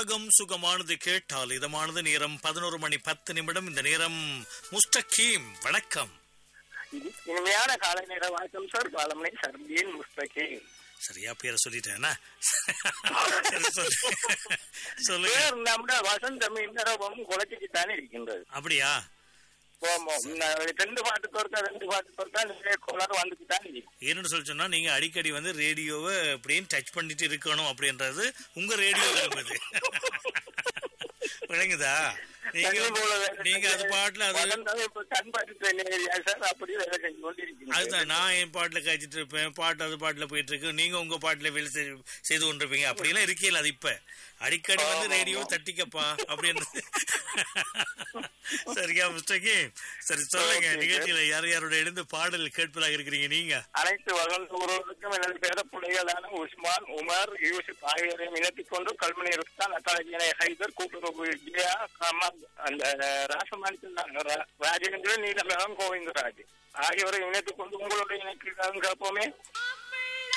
ராகம் சுகமானது கேட்டால் இதமானது நேரம் பதினோரு மணி பத்து நிமிடம் இந்த நேரம் முஸ்டகீம் வணக்கம் இனிமையான காலை நேர வணக்கம் சார் பாலமலை சர்பியன் முஸ்தகி சரியா பேரை சொல்லிட்டேனா சரி, சொல்லு. சொல்லுங்க பேர் நம்முடைய வசந்தம் இன்னரவும் குலைச்சிக்கிட்டானே இருக்கின்றது அப்படியா ஓமம் நான் ரெண்டு பாட்டுக்கு ஒருக்கா ரெண்டு பாட்டுக்கு ஒருக்கா நிறைய கோளாறு வந்துக்கிட்டான் இருக்கு என்னன்னு சொல்லி சொன்னா நீங்க அடிக்கடி வந்து ரேடியோவை அப்படின்னு டச் பண்ணிட்டு இருக்கணும் அப்படின்றது உங்க ரேடியோ விரும்புது விளங்குதா நீங்க தண்ணி போல வந்து- வேலை நீங்க அது பாட்டுல அது வசந்தம் இப்ப கண் பாட்டு ட்ரெயின் ஏரியா சார் அப்படி வேலை செஞ்சு கொண்டிருக்கீங்க அதுதான் நான் என் பாட்டுல காய்ச்சிட்டு இருப்பேன் பாட்டு அது பாட்டுல போயிட்டு இருக்கு நீங்க உங்க பாட்டுல வேலை செய்- செய்து கொண்டிருப்பீங்க அப்படியெல்லாம் இருக்கீல அது இப்ப அடிக்கடி வந்து ஆமா, ரேடியோ ஆமா. தட்டிக்கப்பா அப்படின்னு சரியா மிஸ்டேக்கு சரி சொல்லுங்க Okay, நிகழ்ச்சியில யார் யாரோட எழுந்து பாடல் கேட்பதாக இருக்கிறீங்க நீங்க அனைத்து வசந்த உறவுகளுக்கும் எனது பேர பிள்ளைகளான உஸ்மான் உமர் யூசுப் ஆகியோரையும் இணைத்துக் கொண்டு கல்மணி ருஸ்தான் அத்தாலியனை ஹைதர் கூட்டுறவு ஜியா கமல் அந்த ராசமானிக்கு ராஜேந்திரன் நீலமேகம் கோவிந்தராஜ் ஆகியோரை இணைத்துக் கொண்டு உங்களுடைய இணைக்கு கேட்போமே